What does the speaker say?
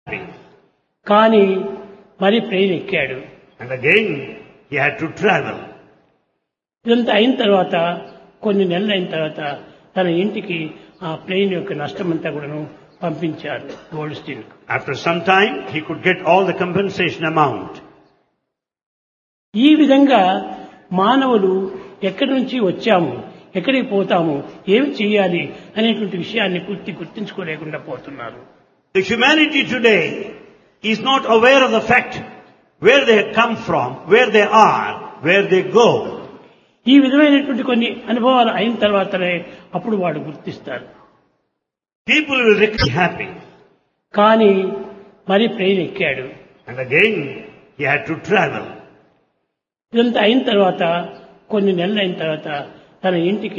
కానీ మరి ట్రైన్ ఎక్కాడు And again, he had to travel. ఇదంతా అయిన తర్వాత కొన్ని నెలలు అయిన తర్వాత తన ఇంటికి ఆ ప్లేన్ యొక్క నష్టమంతా కూడాను పంపించారు gold steel After some time, he could get all the compensation amount. ఈ విధంగా మానవులు ఎక్కడి నుంచి వచ్చాము ఎక్కడికి పోతాము ఏమి చేయాలి అనేటువంటి విషయాన్ని పూర్తి గుర్తించుకోలేకుండా పోతున్నారు The humanity today is not aware of the fact where they come from, where they are, where they go. ఈ విధమైనటువంటి కొన్ని అనుభవాలు అయిన తర్వాతనే అప్పుడు వాడు గుర్తిస్తారు People will be happy. కానీ మరి ప్లేన్ ఎక్కాడు And again, he had to travel. ఇదంతా అయిన తర్వాత కొన్ని నెలలు అయిన తర్వాత తన ఇంటికి